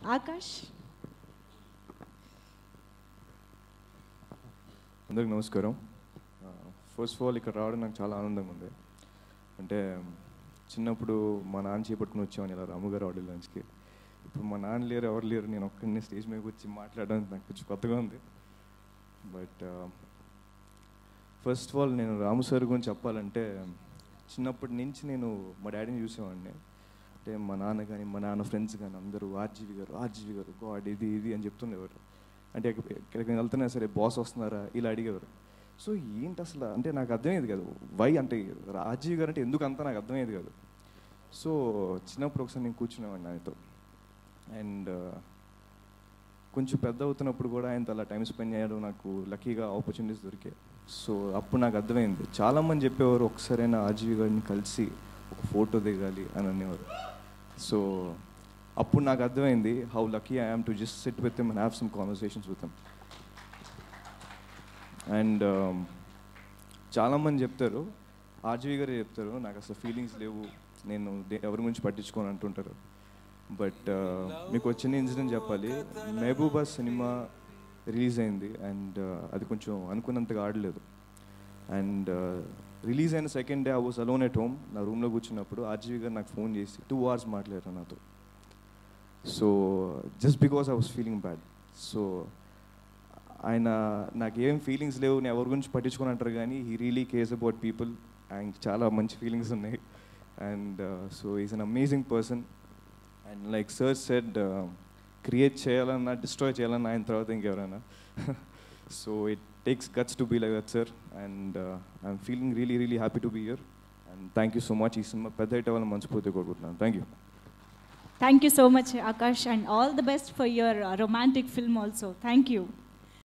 ఆకాష్ అందరికి నమస్కారం first of all ఇక్కడ రావడం నాకు చాలా ఆనందంగా ఉంది అంటే చిన్నప్పుడు మా నాన్న చేపట్టుకుని వచ్చామని ఇలా రాముగారు ఆడియో లంచ్కి ఇప్పుడు మా నాన్న లేరు ఎవరు లేరు నేను ఒక్కడిని స్టేజ్ మీద వచ్చి మాట్లాడడానికి నాకు కొంచెం కొత్తగా ఉంది బట్ ఫస్ట్ ఆఫ్ ఆల్ నేను రాము సార్ గురించి చెప్పాలంటే చిన్నప్పటి నుంచి నేను మా డాడీని చూసేవాడిని అంటే మా నాన్న కానీ మా నాన్న ఫ్రెండ్స్ కానీ అందరూ ఆర్జీవి గారు ఆర్జీవి గారు గాడ్ ఇది ఇది అని చెప్తుండేవారు అంటే ఎక్క- ఎక్కడికి వెళ్తున్నా సరే బాస్ వస్తున్నారా ఇలా అడిగేవారు సో ఏంటి అసలు అంటే నాకు అర్థమయ్యేది కాదు వై అంటే రాజీవ్ గారు అంటే ఎందుకు అంతా నాకు అర్థమయ్యేది కాదు సో చిన్నప్పుడు ఒకసారి నేను కూర్చునేవాడిని ఆయనతో అండ్ కొంచెం పెద్ద అవుతున్నప్పుడు కూడా ఆయనతో అలా టైం స్పెండ్ చేయడం నాకు లక్కీగా ఆపర్చునిటీస్ దొరికాయి సో అప్పుడు నాకు అర్థమైంది చాలామంది చెప్పేవారు ఒకసారైనా ఆజీవి గారిని కలిసి ఒక ఫోటో దిగాలి అని అనేవారు సో అప్పుడు నాకు అర్థమైంది how lucky I am to just sit with and have some conversations with and చాలామంది చెప్తారు ఆర్జీవి గారు చెప్తారు నాకు అసలు ఫీలింగ్స్ లేవు నేను దే- ఎవరి గురించి పట్టించుకోని అంటుంటారు బట్ మీకు వచ్చిన ఇన్సిడెంట్ చెప్పాలి మెహబూబా సినిమా రిలీజ్ అయింది అండ్ అది కొంచెం అనుకున్నంతగా ఆడలేదు అండ్ రిలీజ్ అయిన second day I was alone at home నా రూమ్లో కూర్చున్నప్పుడు ఆర్జీవి గారు నాకు ఫోన్ చేసి టూ అవర్స్ మాట్లాడారు నాతో so just because I was feeling bad so ఆయన నాకు ఏం ఫీలింగ్స్ లేవు నేను ఎవరి గురించి పట్టించుకొని అంటారు కానీ he really cares about people ఆయన చాలా మంచి ఫీలింగ్స్ ఉన్నాయి and so is an amazing person and like sir said create చేయాలన్నా డిస్ట్రాయ్ చేయాలన్నా ఆయన తర్వాత ఇంకెవరైనా so it takes guts to be like that sir and I'm feeling really really happy to be here and thank you so much ఈ సినిమా పెద్ద hit అవ్వాలని మనస్ఫూర్తిగా కోరుకుంటున్నాను thank you thank you so much Akash and all the best for your romantic film also thank you